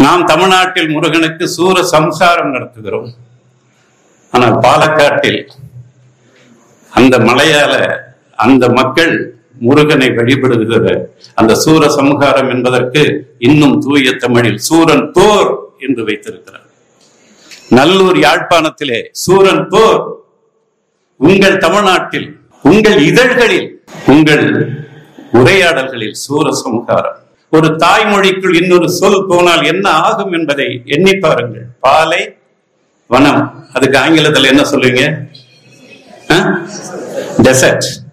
நாம் தமிழ்நாட்டில் முருகனுக்கு சூர சம்சாரம் நடத்துகிறோம் ஆனால் பாலக்காட்டில் அந்த மலையால அந்த மக்கள் முருகனை வழிபடுகிற அந்த சூர சம்ஹாரம் என்பதற்கு இன்னும் தூய தமிழில் சூரன் போர் என்று வைத்திருக்கிறார் நல்லூர் யாழ்ப்பாணத்திலே சூரன் போர் உங்கள் தமிழ்நாட்டில் உங்கள் இதழ்களில் உங்கள் உரையாடல்களில் சூர சம்ஹாரம் ஒரு தாய்மொழிக்குள் இன்னொரு சொல் போனால் என்ன ஆகும் என்பதை எண்ணி பாருங்கள் பாலை வனம் அதுக்கு ஆங்கிலத்தில் என்ன சொல்லுவீங்க டெசர்ட்